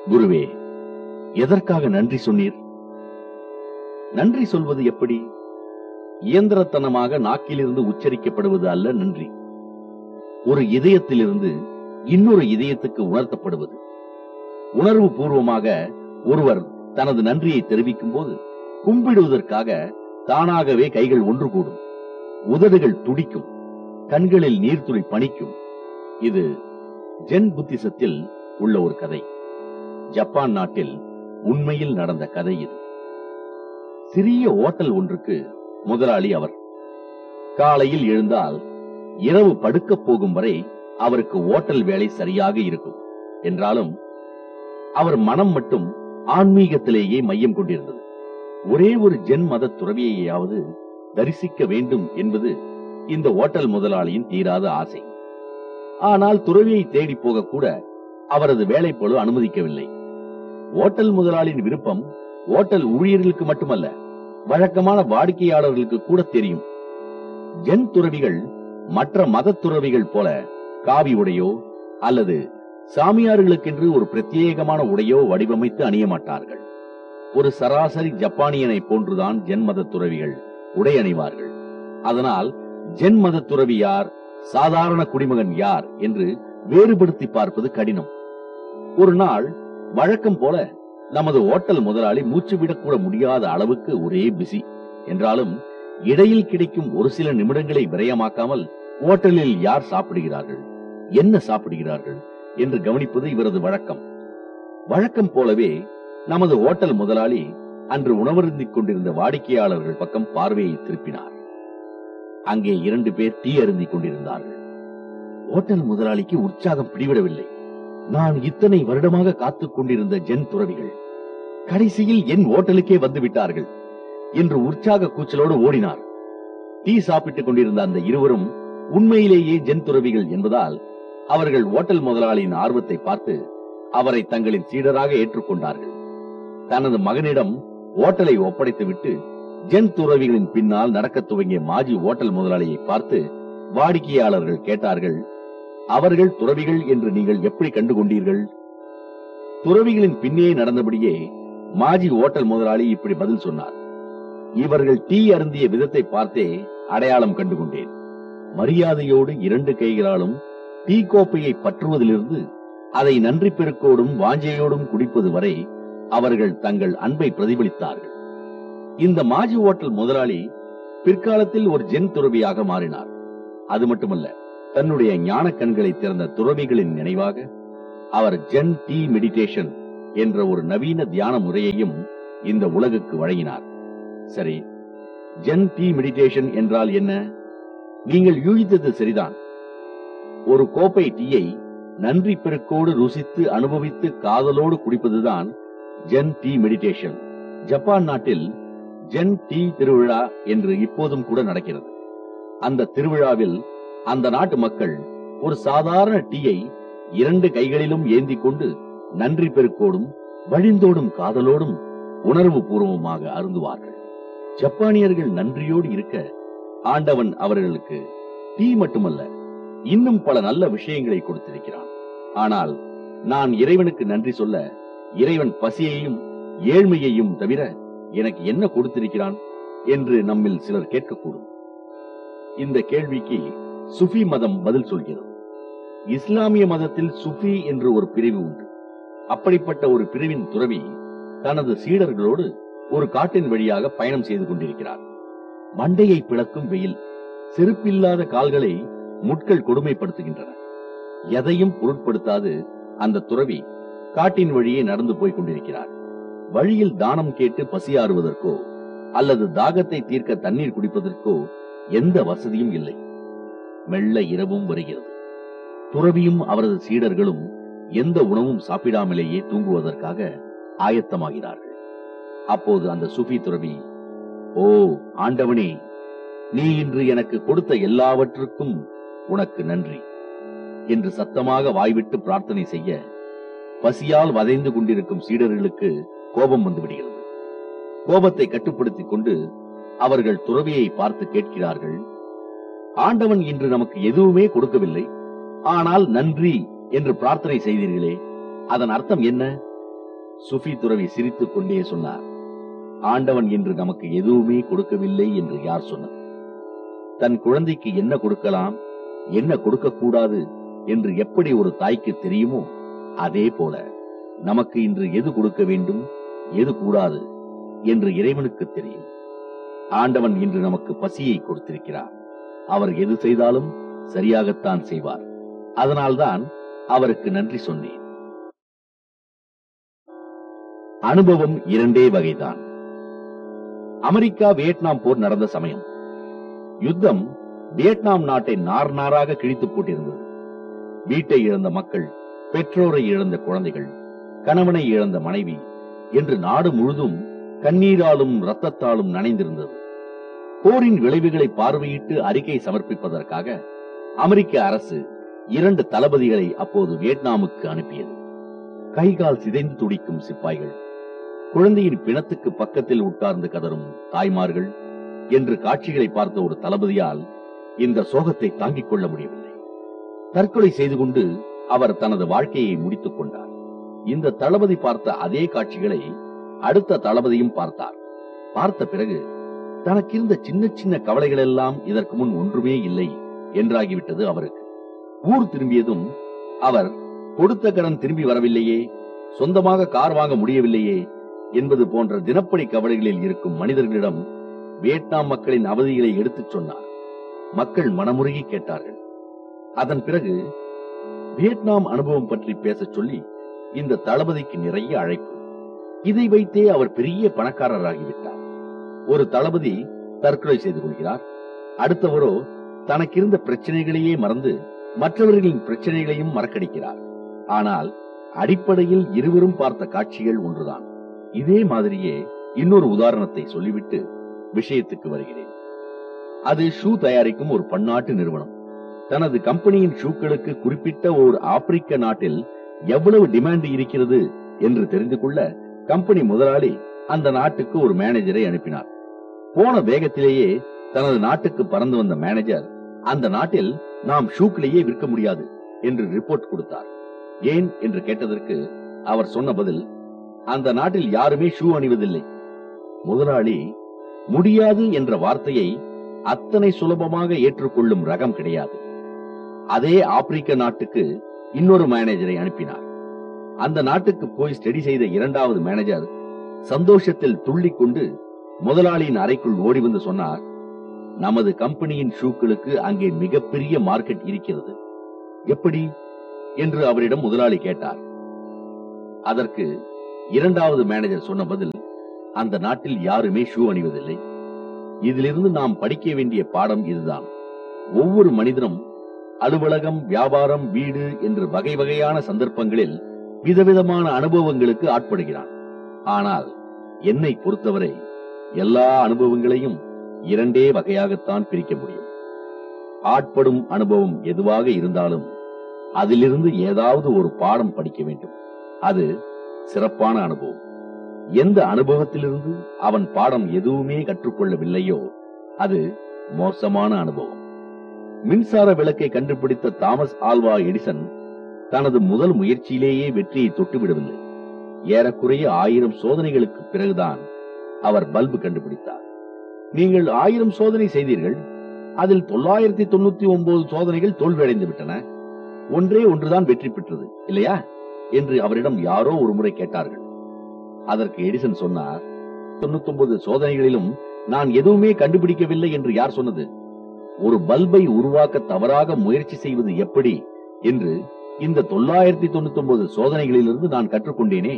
குருவே எதற்காக நன்றி சொன்னீர் நன்றி சொல்வது எப்படி இயந்திரத்தனமாக நாக்கிலிருந்து உச்சரிக்கப்படுவது அல்ல நன்றி ஒரு இதயத்திலிருந்து இன்னொரு இதயத்துக்கு உணர்த்தப்படுவது உணர்வு பூர்வமாக ஒருவர் தனது நன்றியை தெரிவிக்கும் போது கும்பிடுவதற்காக தானாகவே கைகள் ஒன்று கூடும் உதடுகள் துடிக்கும் கண்களில் நீர்த்துளி பணிக்கும் இது ஜென் புத்திசத்தில் உள்ள ஒரு கதை ஜப்பான் நாட்டில் உண்மையில் நடந்த கதை இது சிறிய ஓட்டல் ஒன்றுக்கு முதலாளி அவர் காலையில் எழுந்தால் இரவு படுக்கப் போகும் வரை அவருக்கு ஓட்டல் வேலை சரியாக இருக்கும் என்றாலும் அவர் மனம் மட்டும் ஆன்மீகத்திலேயே மையம் கொண்டிருந்தது ஒரே ஒரு ஜென் மத துறவியையாவது தரிசிக்க வேண்டும் என்பது இந்த ஓட்டல் முதலாளியின் தீராத ஆசை ஆனால் துறவியை தேடி போக கூட அவரது வேலைப்பழு அனுமதிக்கவில்லை ஓட்டல் முதலாளியின் விருப்பம் ஓட்டல் ஊழியர்களுக்கு மட்டுமல்ல வழக்கமான வாடிக்கையாளர்களுக்கு கூட தெரியும் ஜென் துறவிகள் மற்ற மத துறவிகள் போல காவி உடையோ அல்லது சாமியார்களுக்கென்று ஒரு பிரத்யேகமான உடையோ வடிவமைத்து அணிய மாட்டார்கள் ஒரு சராசரி ஜப்பானியனை போன்றுதான் ஜென் மத துறவிகள் உடை அணிவார்கள் அதனால் ஜென் மத துறவி யார் சாதாரண குடிமகன் யார் என்று வேறுபடுத்தி பார்ப்பது கடினம் ஒரு நாள் வழக்கம் போல நமது ஓட்டல் முதலாளி மூச்சு விடக்கூட முடியாத அளவுக்கு ஒரே பிஸி என்றாலும் இடையில் கிடைக்கும் ஒரு சில நிமிடங்களை விரயமாக்காமல் ஓட்டலில் யார் சாப்பிடுகிறார்கள் என்ன சாப்பிடுகிறார்கள் என்று கவனிப்பது இவரது வழக்கம் வழக்கம் போலவே நமது ஓட்டல் முதலாளி அன்று உணவருந்திக் கொண்டிருந்த வாடிக்கையாளர்கள் பக்கம் பார்வையை திருப்பினார் அங்கே இரண்டு பேர் டீ அருந்திக் கொண்டிருந்தார்கள் ஓட்டல் முதலாளிக்கு உற்சாகம் பிடிவிடவில்லை நான் இத்தனை வருடமாக காத்துக் கொண்டிருந்த ஜென் துறவிகள் கடைசியில் என் ஓட்டலுக்கே வந்து விட்டார்கள் என்று உற்சாக கூச்சலோடு ஓடினார் டீ சாப்பிட்டுக் கொண்டிருந்த அந்த இருவரும் உண்மையிலேயே ஜென் துறவிகள் என்பதால் அவர்கள் ஓட்டல் முதலாளியின் ஆர்வத்தை பார்த்து அவரை தங்களின் சீடராக ஏற்றுக்கொண்டார்கள் தனது மகனிடம் ஓட்டலை ஒப்படைத்துவிட்டு ஜென் துறவிகளின் பின்னால் நடக்கத் துவங்கிய மாஜி ஓட்டல் முதலாளியை பார்த்து வாடிக்கையாளர்கள் கேட்டார்கள் அவர்கள் துறவிகள் என்று நீங்கள் எப்படி கண்டுகொண்டீர்கள் துறவிகளின் பின்னே நடந்தபடியே மாஜி ஓட்டல் முதலாளி இப்படி பதில் சொன்னார் இவர்கள் டீ அருந்திய விதத்தை பார்த்தே அடையாளம் கண்டுகொண்டேன் மரியாதையோடு இரண்டு கைகளாலும் டீ கோப்பையை பற்றுவதிலிருந்து அதை நன்றி பெருக்கோடும் வாஞ்சையோடும் குடிப்பது வரை அவர்கள் தங்கள் அன்பை பிரதிபலித்தார்கள் இந்த மாஜி ஓட்டல் முதலாளி பிற்காலத்தில் ஒரு ஜென் துறவியாக மாறினார் அது மட்டுமல்ல தன்னுடைய ஞான கண்களை திறந்த துறவிகளின் நினைவாக அவர் ஜென் டீ மெடிடேஷன் என்ற ஒரு நவீன தியான முறையையும் இந்த உலகுக்கு வழங்கினார் சரி ஜென் டீ மெடிடேஷன் என்றால் என்ன நீங்கள் யூகித்தது சரிதான் ஒரு கோப்பை டீயை நன்றி பெருக்கோடு ருசித்து அனுபவித்து காதலோடு குடிப்பதுதான் ஜென் டீ மெடிடேஷன் ஜப்பான் நாட்டில் ஜென் டீ திருவிழா என்று இப்போதும் கூட நடக்கிறது அந்த திருவிழாவில் அந்த நாட்டு மக்கள் ஒரு சாதாரண டீயை இரண்டு கைகளிலும் ஏந்தி கொண்டு நன்றி பெருக்கோடும் வழிந்தோடும் காதலோடும் உணர்வு பூர்வமாக அருந்துவார்கள் ஜப்பானியர்கள் நன்றியோடு இருக்க ஆண்டவன் அவர்களுக்கு டீ மட்டுமல்ல இன்னும் பல நல்ல விஷயங்களை கொடுத்திருக்கிறான் ஆனால் நான் இறைவனுக்கு நன்றி சொல்ல இறைவன் பசியையும் ஏழ்மையையும் தவிர எனக்கு என்ன கொடுத்திருக்கிறான் என்று நம்மில் சிலர் கேட்கக்கூடும் இந்த கேள்விக்கு சுஃபி மதம் பதில் சொல்கிறது இஸ்லாமிய மதத்தில் சுஃபி என்று ஒரு பிரிவு உண்டு அப்படிப்பட்ட ஒரு பிரிவின் துறவி தனது சீடர்களோடு ஒரு காட்டின் வழியாக பயணம் செய்து கொண்டிருக்கிறார் மண்டையை பிளக்கும் வெயில் செருப்பில்லாத கால்களை முட்கள் கொடுமைப்படுத்துகின்றன எதையும் பொருட்படுத்தாது அந்த துறவி காட்டின் வழியே நடந்து போய் கொண்டிருக்கிறார் வழியில் தானம் கேட்டு பசியாறுவதற்கோ அல்லது தாகத்தை தீர்க்க தண்ணீர் குடிப்பதற்கோ எந்த வசதியும் இல்லை மெல்ல இரவும் வருகிறது துறவியும் அவரது சீடர்களும் எந்த உணவும் சாப்பிடாமலேயே தூங்குவதற்காக ஆயத்தமாகிறார்கள் அப்போது அந்த சுஃபி துறவி ஓ ஆண்டவனே நீ இன்று எனக்கு கொடுத்த எல்லாவற்றுக்கும் உனக்கு நன்றி என்று சத்தமாக வாய்விட்டு பிரார்த்தனை செய்ய பசியால் வதைந்து கொண்டிருக்கும் சீடர்களுக்கு கோபம் வந்து விடுகிறது கோபத்தை கட்டுப்படுத்திக் கொண்டு அவர்கள் துறவியை பார்த்து கேட்கிறார்கள் ஆண்டவன் இன்று நமக்கு எதுவுமே கொடுக்கவில்லை ஆனால் நன்றி என்று பிரார்த்தனை செய்தீர்களே அதன் அர்த்தம் என்ன சுஃபி துறவி சிரித்துக் கொண்டே சொன்னார் ஆண்டவன் இன்று நமக்கு எதுவுமே கொடுக்கவில்லை என்று யார் சொன்னது தன் குழந்தைக்கு என்ன கொடுக்கலாம் என்ன கொடுக்கக்கூடாது என்று எப்படி ஒரு தாய்க்கு தெரியுமோ அதே போல நமக்கு இன்று எது கொடுக்க வேண்டும் எது கூடாது என்று இறைவனுக்கு தெரியும் ஆண்டவன் இன்று நமக்கு பசியை கொடுத்திருக்கிறார் அவர் எது செய்தாலும் சரியாகத்தான் செய்வார் அதனால்தான் அவருக்கு நன்றி சொன்னேன் அனுபவம் இரண்டே வகைதான் அமெரிக்கா வியட்நாம் போர் நடந்த சமயம் யுத்தம் வியட்நாம் நாட்டை நார் நாராக கிழித்து போட்டிருந்தது வீட்டை இழந்த மக்கள் பெற்றோரை இழந்த குழந்தைகள் கணவனை இழந்த மனைவி என்று நாடு முழுதும் கண்ணீராலும் ரத்தத்தாலும் நனைந்திருந்தது போரின் விளைவுகளை பார்வையிட்டு அறிக்கை சமர்ப்பிப்பதற்காக அமெரிக்க அரசு இரண்டு தளபதிகளை அப்போது வியட்நாமுக்கு அனுப்பியது கைகால் சிதைந்து துடிக்கும் சிப்பாய்கள் குழந்தையின் பிணத்துக்கு பக்கத்தில் உட்கார்ந்து கதறும் தாய்மார்கள் என்று காட்சிகளை பார்த்த ஒரு தளபதியால் இந்த சோகத்தை தாங்கிக் கொள்ள முடியவில்லை தற்கொலை செய்து கொண்டு அவர் தனது வாழ்க்கையை முடித்துக் கொண்டார் இந்த தளபதி பார்த்த அதே காட்சிகளை அடுத்த தளபதியும் பார்த்தார் பார்த்த பிறகு தனக்கிருந்த சின்ன சின்ன கவலைகள் எல்லாம் இதற்கு முன் ஒன்றுமே இல்லை என்றாகிவிட்டது அவருக்கு ஊர் திரும்பியதும் அவர் கொடுத்த கடன் திரும்பி வரவில்லையே சொந்தமாக கார் வாங்க முடியவில்லையே என்பது போன்ற தினப்படி கவலைகளில் இருக்கும் மனிதர்களிடம் வியட்நாம் மக்களின் அவதிகளை எடுத்துச் சொன்னார் மக்கள் மனமுருகி கேட்டார்கள் அதன் பிறகு வியட்நாம் அனுபவம் பற்றி பேசச் சொல்லி இந்த தளபதிக்கு நிறைய அழைப்பு இதை வைத்தே அவர் பெரிய பணக்காரராகிவிட்டார் ஒரு தளபதி தற்கொலை செய்து கொள்கிறார் அடுத்தவரோ தனக்கிருந்த பிரச்சனைகளையே மறந்து மற்றவர்களின் பிரச்சனைகளையும் மறக்கடிக்கிறார் ஆனால் அடிப்படையில் இருவரும் பார்த்த காட்சிகள் ஒன்றுதான் இதே மாதிரியே இன்னொரு உதாரணத்தை சொல்லிவிட்டு விஷயத்துக்கு வருகிறேன் அது ஷூ தயாரிக்கும் ஒரு பன்னாட்டு நிறுவனம் தனது கம்பெனியின் ஷூக்களுக்கு குறிப்பிட்ட ஒரு ஆப்பிரிக்க நாட்டில் எவ்வளவு டிமாண்ட் இருக்கிறது என்று தெரிந்து கொள்ள கம்பெனி முதலாளி அந்த நாட்டுக்கு ஒரு மேனேஜரை அனுப்பினார் போன வேகத்திலேயே தனது நாட்டுக்கு பறந்து வந்த மேனேஜர் அந்த நாட்டில் நாம் ஷூக்லேயே விற்க முடியாது என்று ரிப்போர்ட் கொடுத்தார் ஏன் என்று கேட்டதற்கு அவர் சொன்ன பதில் அந்த நாட்டில் யாருமே ஷூ அணிவதில்லை முதலாளி முடியாது என்ற வார்த்தையை அத்தனை சுலபமாக ஏற்றுக்கொள்ளும் ரகம் கிடையாது அதே ஆப்பிரிக்க நாட்டுக்கு இன்னொரு மேனேஜரை அனுப்பினார் அந்த நாட்டுக்கு போய் ஸ்டடி செய்த இரண்டாவது மேனேஜர் சந்தோஷத்தில் துள்ளிக் கொண்டு முதலாளியின் அறைக்குள் ஓடி வந்து சொன்னார் நமது கம்பெனியின் ஷூக்களுக்கு அங்கே மிகப்பெரிய மார்க்கெட் இருக்கிறது எப்படி என்று அவரிடம் முதலாளி கேட்டார் அதற்கு இரண்டாவது மேனேஜர் சொன்ன பதில் அந்த நாட்டில் யாருமே ஷூ அணிவதில்லை இதிலிருந்து நாம் படிக்க வேண்டிய பாடம் இதுதான் ஒவ்வொரு மனிதனும் அலுவலகம் வியாபாரம் வீடு என்று வகை வகையான சந்தர்ப்பங்களில் விதவிதமான அனுபவங்களுக்கு ஆட்படுகிறான் ஆனால் என்னை பொறுத்தவரை எல்லா அனுபவங்களையும் இரண்டே வகையாகத்தான் பிரிக்க முடியும் ஆட்படும் அனுபவம் எதுவாக இருந்தாலும் அதிலிருந்து ஏதாவது ஒரு பாடம் படிக்க வேண்டும் அது சிறப்பான அனுபவம் எந்த அனுபவத்திலிருந்து அவன் பாடம் எதுவுமே கற்றுக்கொள்ளவில்லையோ அது மோசமான அனுபவம் மின்சார விளக்கை கண்டுபிடித்த தாமஸ் ஆல்வா எடிசன் தனது முதல் முயற்சியிலேயே வெற்றியை தொட்டுவிடவில்லை ஏறக்குறைய ஆயிரம் சோதனைகளுக்கு பிறகுதான் அவர் பல்பு கண்டுபிடித்தார் நீங்கள் ஆயிரம் சோதனை செய்தீர்கள் அதில் தொள்ளாயிரத்தி தொண்ணூத்தி ஒன்பது சோதனைகள் தோல்வியடைந்து விட்டன ஒன்றே ஒன்றுதான் வெற்றி பெற்றது இல்லையா என்று அவரிடம் யாரோ ஒரு முறை கேட்டார்கள் அதற்கு எடிசன் சொன்னார் தொண்ணூத்தி ஒன்பது சோதனைகளிலும் நான் எதுவுமே கண்டுபிடிக்கவில்லை என்று யார் சொன்னது ஒரு பல்பை உருவாக்க தவறாக முயற்சி செய்வது எப்படி என்று இந்த தொள்ளாயிரத்தி தொண்ணூத்தி ஒன்பது சோதனைகளிலிருந்து நான் கற்றுக்கொண்டேனே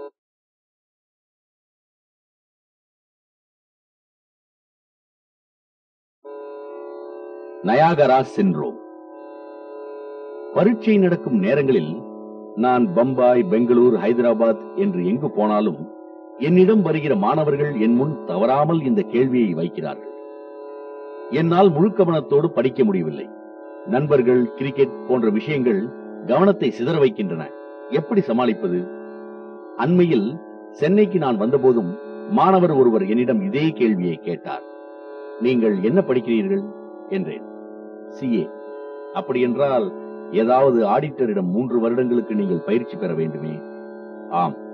நயாகரா சின்ரோம் பரீட்சை நடக்கும் நேரங்களில் நான் பம்பாய் பெங்களூர் ஹைதராபாத் என்று எங்கு போனாலும் என்னிடம் வருகிற மாணவர்கள் என் முன் தவறாமல் இந்த கேள்வியை வைக்கிறார்கள் என்னால் முழு கவனத்தோடு படிக்க முடியவில்லை நண்பர்கள் கிரிக்கெட் போன்ற விஷயங்கள் கவனத்தை சிதற வைக்கின்றன எப்படி சமாளிப்பது அண்மையில் சென்னைக்கு நான் வந்தபோதும் மாணவர் ஒருவர் என்னிடம் இதே கேள்வியை கேட்டார் நீங்கள் என்ன படிக்கிறீர்கள் என்றேன் சிஏ அப்படி என்றால் ஏதாவது ஆடிட்டரிடம் மூன்று வருடங்களுக்கு நீங்கள் பயிற்சி பெற வேண்டுமே ஆம்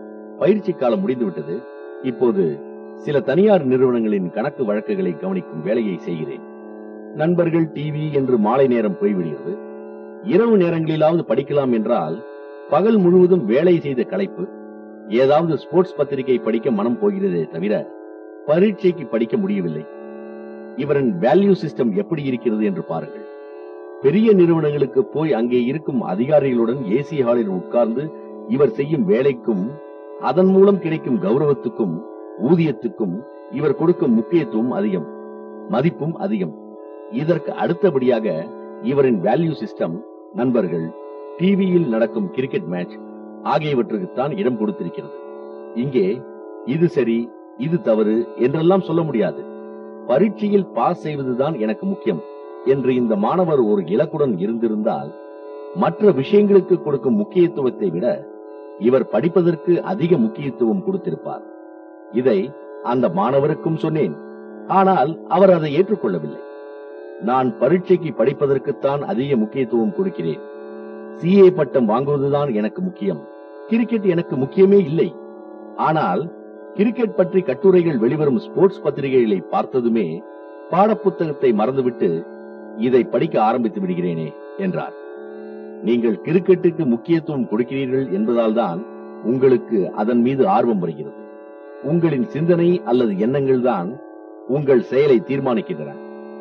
பயிற்சி காலம் முடிந்துவிட்டது இப்போது சில தனியார் நிறுவனங்களின் கணக்கு வழக்குகளை கவனிக்கும் வேலையை செய்கிறேன் நண்பர்கள் டிவி என்று மாலை நேரம் போய்விடுகிறது இரவு நேரங்களிலாவது படிக்கலாம் என்றால் பகல் முழுவதும் வேலை செய்த களைப்பு ஏதாவது ஸ்போர்ட்ஸ் பத்திரிகை படிக்க மனம் போகிறதே தவிர பரீட்சைக்கு படிக்க முடியவில்லை இவரின் வேல்யூ சிஸ்டம் எப்படி இருக்கிறது என்று பாருங்கள் பெரிய நிறுவனங்களுக்கு போய் அங்கே இருக்கும் அதிகாரிகளுடன் ஏசி ஹாலில் உட்கார்ந்து இவர் செய்யும் வேலைக்கும் அதன் மூலம் கிடைக்கும் கௌரவத்துக்கும் ஊதியத்துக்கும் இவர் கொடுக்கும் முக்கியத்துவம் அதிகம் மதிப்பும் அதிகம் இதற்கு அடுத்தபடியாக இவரின் வேல்யூ சிஸ்டம் நண்பர்கள் டிவியில் நடக்கும் கிரிக்கெட் மேட்ச் ஆகியவற்றுக்குத்தான் இடம் கொடுத்திருக்கிறது இங்கே இது சரி இது தவறு என்றெல்லாம் சொல்ல முடியாது பரீட்சையில் பாஸ் செய்வதுதான் எனக்கு முக்கியம் என்று இந்த மாணவர் ஒரு இலக்குடன் இருந்திருந்தால் மற்ற விஷயங்களுக்கு கொடுக்கும் முக்கியத்துவத்தை விட இவர் படிப்பதற்கு அதிக முக்கியத்துவம் கொடுத்திருப்பார் இதை அந்த மாணவருக்கும் சொன்னேன் ஆனால் அவர் அதை ஏற்றுக்கொள்ளவில்லை நான் பரீட்சைக்கு படிப்பதற்குத்தான் அதிக முக்கியத்துவம் கொடுக்கிறேன் சிஏ பட்டம் வாங்குவதுதான் எனக்கு முக்கியம் கிரிக்கெட் எனக்கு முக்கியமே இல்லை ஆனால் கிரிக்கெட் பற்றி கட்டுரைகள் வெளிவரும் ஸ்போர்ட்ஸ் பத்திரிகைகளை பார்த்ததுமே பாடப்புத்தகத்தை மறந்துவிட்டு இதை படிக்க ஆரம்பித்து விடுகிறேனே என்றார் நீங்கள் கிரிக்கெட்டுக்கு முக்கியத்துவம் கொடுக்கிறீர்கள் என்பதால் தான் உங்களுக்கு அதன் மீது ஆர்வம் வருகிறது உங்களின் சிந்தனை அல்லது எண்ணங்கள் தான் உங்கள் செயலை தீர்மானிக்கின்றன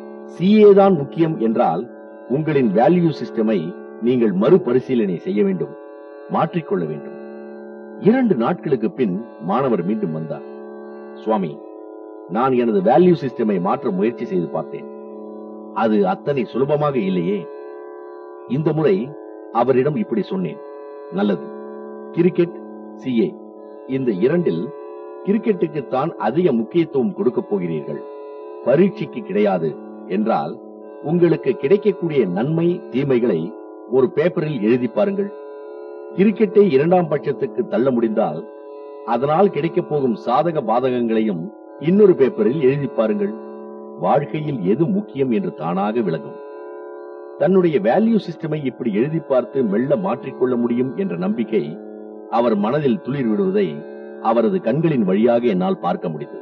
சிஏ தான் முக்கியம் என்றால் உங்களின் வேல்யூ சிஸ்டமை நீங்கள் மறுபரிசீலனை செய்ய வேண்டும் மாற்றிக்கொள்ள வேண்டும் இரண்டு நாட்களுக்கு பின் மாணவர் மீண்டும் வந்தார் சுவாமி நான் எனது வேல்யூ சிஸ்டமை மாற்ற முயற்சி செய்து பார்த்தேன் அது அத்தனை சுலபமாக இல்லையே இந்த முறை அவரிடம் இப்படி சொன்னேன் நல்லது கிரிக்கெட் சிஏ இந்த இரண்டில் கிரிக்கெட்டுக்குத்தான் அதிக முக்கியத்துவம் கொடுக்கப் போகிறீர்கள் பரீட்சைக்கு கிடையாது என்றால் உங்களுக்கு கிடைக்கக்கூடிய நன்மை தீமைகளை ஒரு பேப்பரில் எழுதி பாருங்கள் கிரிக்கெட்டை இரண்டாம் பட்சத்துக்கு தள்ள முடிந்தால் அதனால் கிடைக்கப் போகும் சாதக பாதகங்களையும் இன்னொரு பேப்பரில் எழுதி பாருங்கள் வாழ்க்கையில் எது முக்கியம் என்று தானாக விளங்கும் தன்னுடைய வேல்யூ சிஸ்டமை இப்படி எழுதி பார்த்து மெல்ல மாற்றிக்கொள்ள முடியும் என்ற நம்பிக்கை அவர் மனதில் துளிர் விடுவதை அவரது கண்களின் வழியாக என்னால் பார்க்க முடிந்தது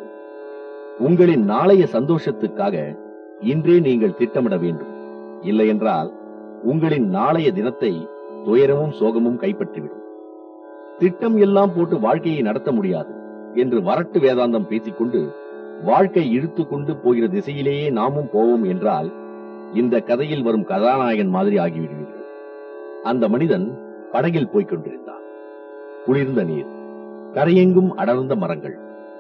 உங்களின் நாளைய சந்தோஷத்துக்காக இன்றே நீங்கள் திட்டமிட வேண்டும் இல்லையென்றால் உங்களின் நாளைய தினத்தை துயரமும் சோகமும் கைப்பற்றிவிடும் திட்டம் எல்லாம் போட்டு வாழ்க்கையை நடத்த முடியாது என்று வரட்டு வேதாந்தம் பேசிக்கொண்டு வாழ்க்கை இழுத்து கொண்டு போகிற திசையிலேயே நாமும் போவோம் என்றால் இந்த கதையில் வரும் கதாநாயகன் மாதிரி ஆகிவிடுவீர்கள் அந்த மனிதன் படகில் போய்க் கொண்டிருந்தான் குளிர்ந்த நீர் கரையெங்கும் அடர்ந்த மரங்கள்